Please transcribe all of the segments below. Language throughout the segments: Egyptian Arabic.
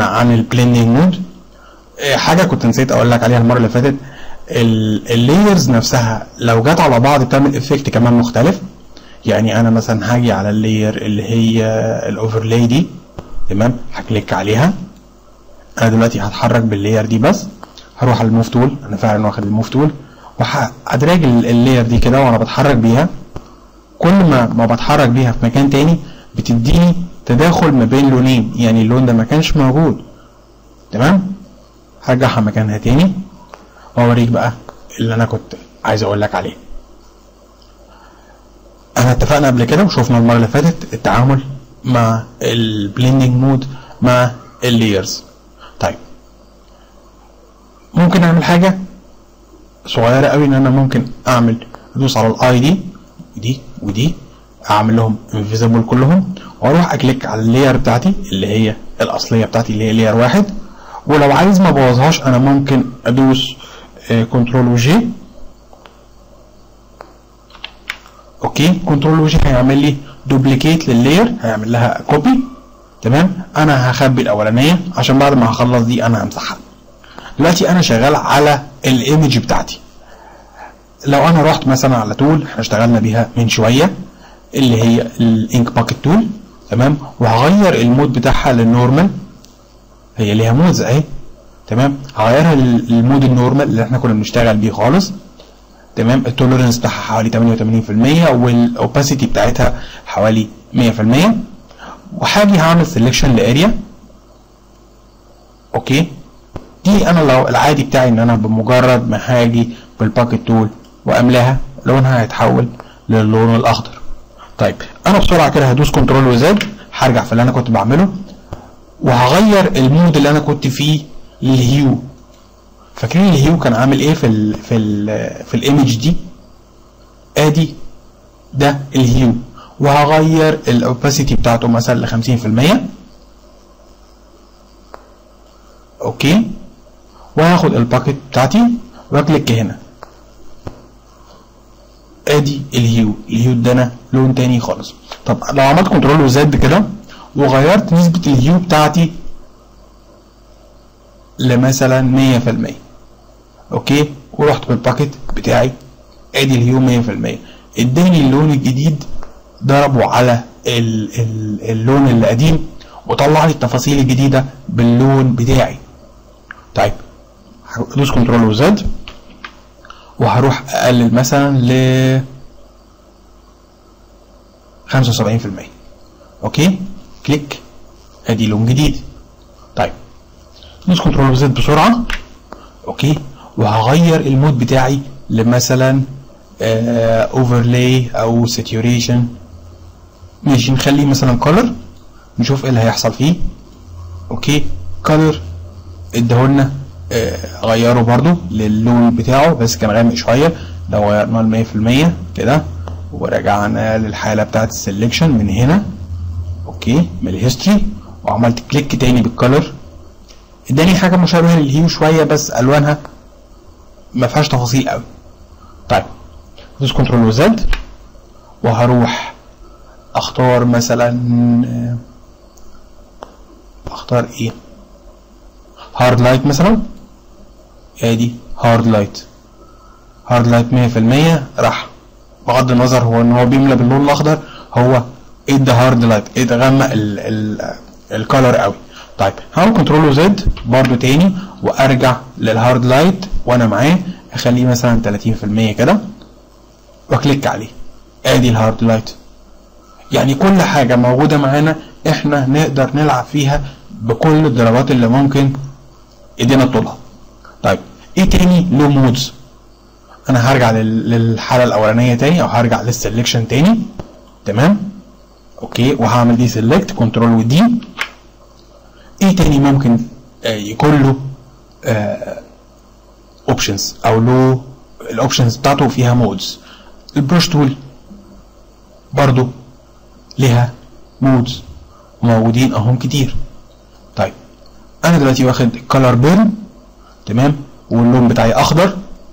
عن البليندنج مود حاجه كنت نسيت اقول لك عليها المره اللي فاتت اللايرز نفسها لو جت على بعض بتعمل افكت كمان مختلف يعني انا مثلا هاجي على اللاير اللي هي الاوفرلاي دي تمام هكليك عليها انا دلوقتي هتحرك باللاير دي بس هروح على الموف تول انا فعلا واخد الموف تول وهدراج اللاير دي كده وانا بتحرك بيها كل ما ما بتحرك بيها في مكان تاني بتديني تداخل ما بين لونين يعني اللون ده ما كانش موجود تمام هرجعها مكانها تاني واوريك بقى اللي انا كنت عايز اقول لك عليه احنا اتفقنا قبل كده وشوفنا المره اللي فاتت التعامل مع البليندنج مود مع اللايرز طيب ممكن اعمل حاجه صغيره قوي ان انا ممكن اعمل ادوس على الاي دي دي ودي اعمل لهم انفيزبل كلهم واروح اكليك على اللاير بتاعتي اللي هي الاصليه بتاعتي اللي هي لاير واحد ولو عايز ما ابوظهاش انا ممكن ادوس كنترول وجي اوكي كنترول وجي هيعمل لي دوبليكيت لللاير هيعمل لها كوبي تمام انا هخبي الاولانيه عشان بعد ما هخلص دي انا همسحها دلوقتي انا شغال على الايمج بتاعتي لو انا رحت مثلا على تول احنا اشتغلنا بيها من شويه اللي هي الانك باكيت تول تمام وهغير المود بتاعها للنورمال هي ليها مودز اهي تمام هغيرها للمود النورمال اللي احنا كنا بنشتغل بيه خالص تمام التوليرنس بتاعها حوالي 88% والاوباسيتي بتاعتها حوالي 100% وهاجي هعمل سيلكشن لاريا اوكي دي انا لو العادي بتاعي ان انا بمجرد ما هاجي بالباكيت تول واملاها لونها هيتحول للون الاخضر طيب انا بسرعه كده هدوس كنترول وزد هرجع في اللي انا كنت بعمله وهغير المود اللي انا كنت فيه للهيو فاكرين الهيو كان عامل ايه في ال في ال في الايمج دي ادي ده الهيو وهغير الاوباسيتي بتاعته مثلا ل 50% اوكي وهاخد الباكيت بتاعتي واكليك هنا ادي الهيو الهيو ادانا لون تاني خالص طب لو عملت كنترول وزد كده وغيرت نسبة الهيو بتاعتي لمثلا 100% اوكي ورحت بالباكيت بتاعي ادي الهيو 100% اداني اللون الجديد ضربه على ال ال اللون القديم وطلع لي التفاصيل الجديدة باللون بتاعي طيب هدوس كنترول وزد وهروح اقلل مثلا ل 75% اوكي كليك ادي لون جديد طيب ندوس كنترول وزد بسرعه اوكي وهغير المود بتاعي لمثلا اوفرلاي او ساتوريشن ماشي نخليه مثلا كولر نشوف ايه اللي هيحصل فيه اوكي كولر اداهولنا آه غيره برضو للون بتاعه بس كان غامق شويه لو غيرناه ل 100% كده ورجعنا للحاله بتاعت السلكشن من هنا اوكي من الهيستوري وعملت كليك تاني بالكولر اداني حاجه مشابهه للهيو شويه بس الوانها ما فيهاش تفاصيل قوي طيب ادوس كنترول وزد وهروح اختار مثلا اختار ايه هارد لايت مثلا ادي هارد لايت هارد لايت 100% راح بغض النظر هو ان هو بيملى باللون الاخضر هو ادى هارد لايت ادى غمق الكالر قوي طيب هعمل كنترول وزد برضو تاني وارجع للهارد لايت وانا معاه اخليه مثلا 30% كده واكليك عليه ادي الهارد لايت يعني كل حاجه موجوده معانا احنا نقدر نلعب فيها بكل الضربات اللي ممكن ايدينا تطولها طيب ايه تاني له مودز انا هرجع للحاله الاولانيه تاني او هرجع للسلكشن تاني تمام اوكي وهعمل دي سيلكت كنترول ودي ايه تاني ممكن آه يكون له اوبشنز آه او له الاوبشنز بتاعته فيها مودز البروش تول برضو لها مودز موجودين اهم كتير طيب انا دلوقتي واخد كولر بيرن تمام واللون بتاعي اخضر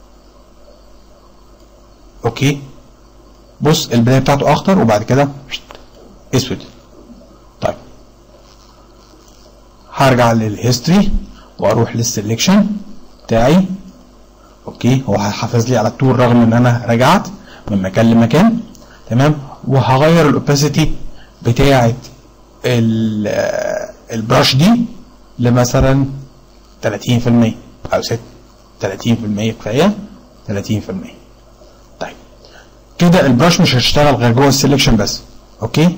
اوكي بص البدايه بتاعته اخضر وبعد كده اسود طيب هرجع للهيستوري واروح للسلكشن بتاعي اوكي هو هيحافظ لي على الطول رغم ان انا رجعت من مكان لمكان تمام وهغير الاوباسيتي بتاعه البراش دي لمثلا 30% او 6 30% كفايه 30% طيب كده البراش مش هتشتغل غير جوه السلكشن بس اوكي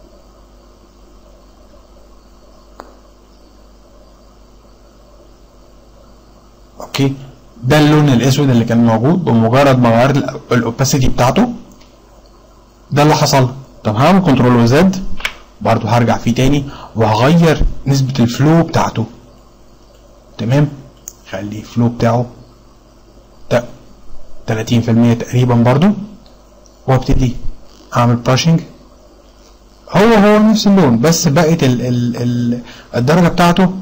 اوكي ده اللون الاسود اللي كان موجود بمجرد ما غيرت الاوباسيتي بتاعته ده اللي حصل طب هعمل كنترول وزد برضو هرجع فيه تاني وهغير نسبة الفلو بتاعته تمام خلي الفلو بتاعه 30% تقريبا برضو وابتدي اعمل براشنج هو هو نفس اللون بس بقت ال ال ال الدرجة بتاعته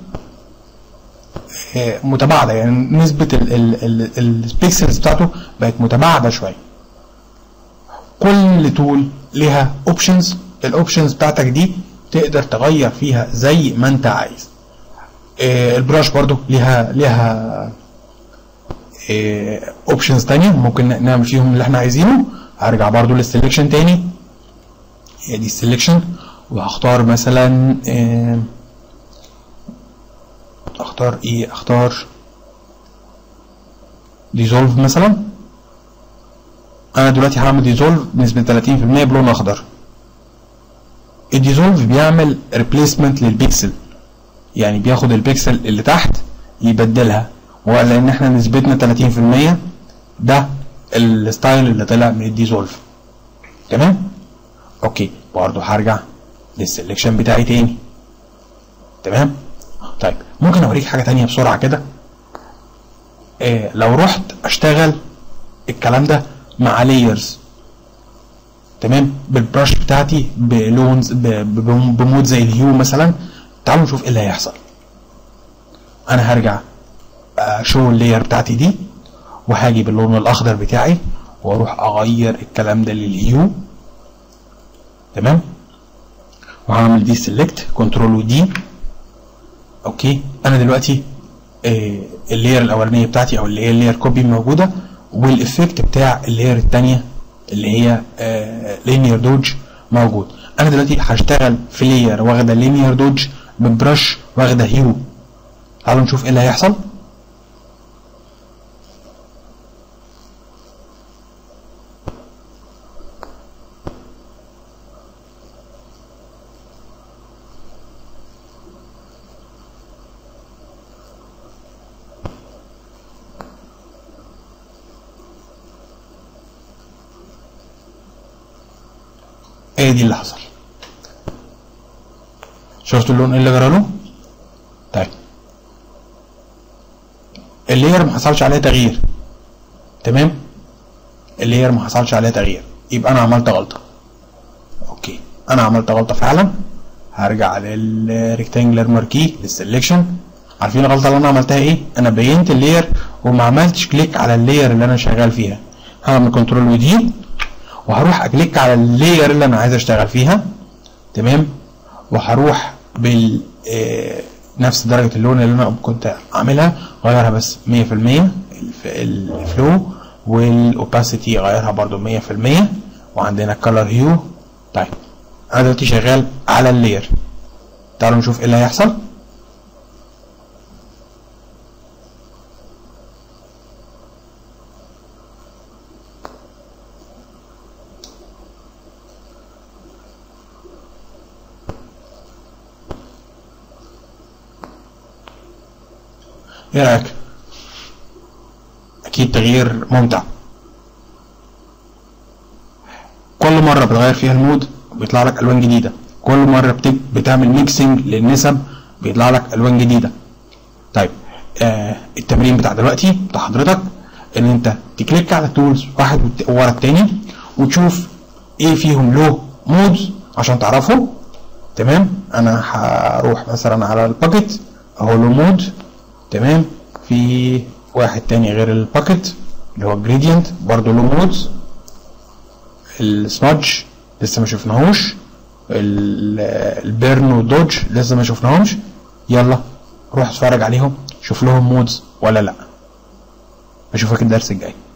متباعدة يعني نسبة البيكسلز بتاعته بقت متباعدة شوية كل تول ليها اوبشنز الاوبشنز بتاعتك دي تقدر تغير فيها زي ما انت عايز البراش برضو ليها ليها اوبشنز تانية ممكن نعمل فيهم اللي احنا عايزينه هرجع برضو للسلكشن تاني هي دي السلكشن وهختار مثلا اختار ايه اختار ديزولف مثلا انا دلوقتي هعمل ديزولف بنسبة 30% بلون اخضر الديزولف بيعمل ريبليسمنت للبيكسل يعني بياخد البيكسل اللي تحت يبدلها ولان احنا نسبتنا 30% ده الستايل اللي طلع من الديزولف تمام اوكي برضه هرجع للسلكشن بتاعي تاني تمام طيب ممكن اوريك حاجه تانية بسرعه كده إيه لو رحت اشتغل الكلام ده مع لايرز تمام بالبرش بتاعتي بلونز بمود زي الهيو مثلا تعالوا نشوف ايه اللي هيحصل انا هرجع اشو اللاير بتاعتي دي وهاجي باللون الاخضر بتاعي واروح اغير الكلام ده للهيو تمام وهعمل دي سيلكت كنترول ودي اوكي انا دلوقتي آه اللاير الاولانيه بتاعتي او اللي هي اللاير كوبي موجوده والافكت بتاع اللاير الثانيه اللي هي لينير دوج موجود انا دلوقتي هشتغل في لاير واخده لينير دوج ببرش واخده هيو تعالوا نشوف ايه اللي هيحصل ايه دي اللي حصل شفتوا اللون ايه اللي جراله طيب اللاير ما حصلش عليها تغيير تمام اللاير ما حصلش عليها تغيير يبقى انا عملت غلطه اوكي انا عملت غلطه فعلا هرجع للريكتانجلر ماركي للسلكشن عارفين الغلطه اللي انا عملتها ايه انا بينت اللاير وما عملتش كليك على اللاير اللي انا شغال فيها هعمل كنترول ودي وهروح اكليك على اللاير اللي انا عايز اشتغل فيها تمام وهروح بال آه نفس درجة اللون اللي انا كنت عاملها غيرها بس 100% الفلو والاوباسيتي غيرها برضو 100% وعندنا كلر هيو طيب انا دلوقتي شغال على اللاير تعالوا نشوف ايه اللي هيحصل ايه رايك اكيد تغيير ممتع كل مره بتغير فيها المود بيطلع لك الوان جديده كل مره بتك... بتعمل ميكسنج للنسب بيطلع لك الوان جديده طيب آه التمرين بتاع دلوقتي بتاع حضرتك ان انت تكليك على التولز واحد ورا التاني وتشوف ايه فيهم له مودز عشان تعرفه تمام انا هروح مثلا على الباكيت اهو له مود تمام في واحد تاني غير الباكيت اللي هو جريدينت برضو له مودز السمادج لسه ما شفناهوش البيرن والدوج لسه ما شفناهمش يلا روح اتفرج عليهم شوف لهم مودز ولا لا اشوفك الدرس الجاي